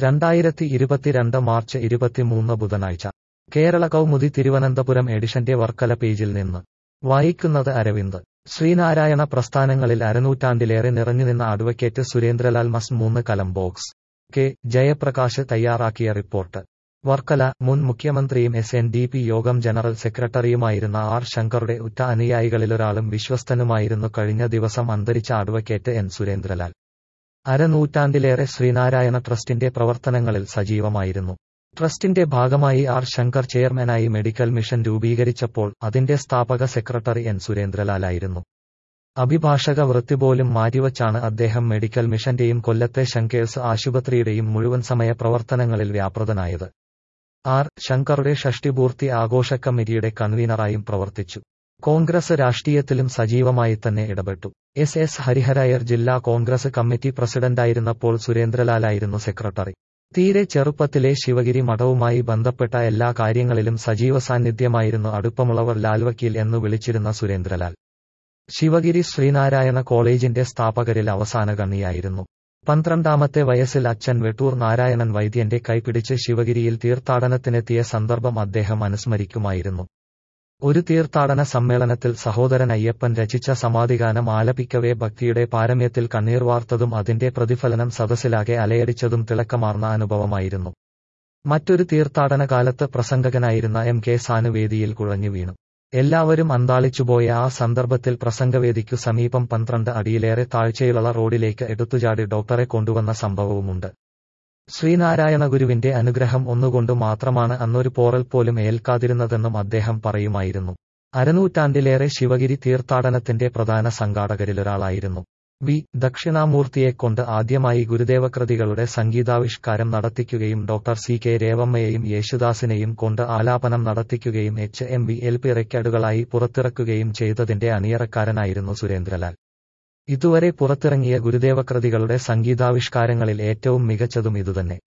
രണ്ടായിരത്തി ഇരുപത്തിരണ്ട് മാർച്ച് ഇരുപത്തിമൂന്ന് ബുധനാഴ്ച കേരള കൗമുദി തിരുവനന്തപുരം എഡിഷന്റെ വർക്കല പേജിൽ നിന്ന് വായിക്കുന്നത് അരവിന്ദ് ശ്രീനാരായണ പ്രസ്ഥാനങ്ങളിൽ അരനൂറ്റാണ്ടിലേറെ നിറഞ്ഞുനിന്ന അഡ്വക്കേറ്റ് സുരേന്ദ്രലാൽ മസ് മൂന്ന് കലം ബോക്സ് കെ ജയപ്രകാശ് തയ്യാറാക്കിയ റിപ്പോർട്ട് വർക്കല മുൻ മുഖ്യമന്ത്രിയും എസ് എൻ ഡി പി യോഗം ജനറൽ സെക്രട്ടറിയുമായിരുന്ന ആർ ശങ്കറുടെ ഉറ്റ അനുയായികളിലൊരാളും വിശ്വസ്തനുമായിരുന്നു കഴിഞ്ഞ ദിവസം അന്തരിച്ച അഡ്വക്കേറ്റ് എൻ സുരേന്ദ്രലാൽ അരനൂറ്റാണ്ടിലേറെ ശ്രീനാരായണ ട്രസ്റ്റിന്റെ പ്രവർത്തനങ്ങളിൽ സജീവമായിരുന്നു ട്രസ്റ്റിന്റെ ഭാഗമായി ആർ ശങ്കർ ചെയർമാനായി മെഡിക്കൽ മിഷൻ രൂപീകരിച്ചപ്പോൾ അതിന്റെ സ്ഥാപക സെക്രട്ടറി എൻ സുരേന്ദ്രലാലായിരുന്നു അഭിഭാഷക വൃത്തി പോലും മാറ്റിവച്ചാണ് അദ്ദേഹം മെഡിക്കൽ മിഷന്റെയും കൊല്ലത്തെ ശങ്കേഴ്സ് ആശുപത്രിയുടെയും മുഴുവൻ സമയ പ്രവർത്തനങ്ങളിൽ വ്യാപൃതനായത് ആർ ശങ്കറുടെ ഷഷ്ടിപൂർത്തി ആഘോഷ കമ്മിറ്റിയുടെ കൺവീനറായും പ്രവർത്തിച്ചു കോൺഗ്രസ് രാഷ്ട്രീയത്തിലും സജീവമായി തന്നെ ഇടപെട്ടു എസ് എസ് ഹരിഹരയർ ജില്ലാ കോൺഗ്രസ് കമ്മിറ്റി പ്രസിഡന്റായിരുന്നപ്പോൾ സുരേന്ദ്രലാലായിരുന്നു സെക്രട്ടറി തീരെ ചെറുപ്പത്തിലെ ശിവഗിരി മഠവുമായി ബന്ധപ്പെട്ട എല്ലാ കാര്യങ്ങളിലും സജീവ സാന്നിധ്യമായിരുന്നു അടുപ്പമുള്ളവർ ലാൽവക്കീൽ എന്നു വിളിച്ചിരുന്ന സുരേന്ദ്രലാൽ ശിവഗിരി ശ്രീനാരായണ കോളേജിന്റെ സ്ഥാപകരിൽ അവസാന ഗണ്ണിയായിരുന്നു പന്ത്രണ്ടാമത്തെ വയസ്സിൽ അച്ഛൻ വെട്ടൂർ നാരായണൻ വൈദ്യന്റെ കൈപിടിച്ച് ശിവഗിരിയിൽ തീർത്ഥാടനത്തിനെത്തിയ സന്ദർഭം അദ്ദേഹം അനുസ്മരിക്കുമായിരുന്നു ഒരു തീർത്ഥാടന സമ്മേളനത്തിൽ സഹോദരൻ അയ്യപ്പൻ രചിച്ച സമാധിഗാനം ആലപിക്കവേ ഭക്തിയുടെ പാരമ്യത്തിൽ കണ്ണീർ വാർത്തതും അതിന്റെ പ്രതിഫലനം സദസ്സിലാകെ അലയടിച്ചതും തിളക്കമാർന്ന അനുഭവമായിരുന്നു മറ്റൊരു തീർത്ഥാടന കാലത്ത് പ്രസംഗകനായിരുന്ന എം കെ സാനുവേദിയിൽ കുഴഞ്ഞു വീണു എല്ലാവരും അന്താളിച്ചുപോയ ആ സന്ദർഭത്തിൽ പ്രസംഗവേദിക്കു സമീപം പന്ത്രണ്ട് അടിയിലേറെ താഴ്ചയിലുള്ള റോഡിലേക്ക് എടുത്തുചാടി ഡോക്ടറെ കൊണ്ടുവന്ന സംഭവവുമുണ്ട് ശ്രീനാരായണ ഗുരുവിന്റെ അനുഗ്രഹം ഒന്നുകൊണ്ടു മാത്രമാണ് അന്നൊരു പോറൽ പോലും ഏൽക്കാതിരുന്നതെന്നും അദ്ദേഹം പറയുമായിരുന്നു അരനൂറ്റാണ്ടിലേറെ ശിവഗിരി തീർത്ഥാടനത്തിന്റെ പ്രധാന സംഘാടകരിലൊരാളായിരുന്നു വി ദക്ഷിണാമൂർത്തിയെക്കൊണ്ട് ആദ്യമായി ഗുരുദേവകൃതികളുടെ സംഗീതാവിഷ്കാരം നടത്തിക്കുകയും ഡോക്ടർ സി കെ രേവമ്മയെയും യേശുദാസിനെയും കൊണ്ട് ആലാപനം നടത്തിക്കുകയും H M V L P റെക്കോർഡുകളായി പുറത്തിറക്കുകയും ചെയ്തതിന്റെ അണിയറക്കാരനായിരുന്നു സുരേന്ദ്രലാൽ ഇതുവരെ പുറത്തിറങ്ങിയ ഗുരുദേവകൃതികളുടെ സംഗീതാവിഷ്കാരങ്ങളിൽ ഏറ്റവും മികച്ചതും ഇതുതന്നെ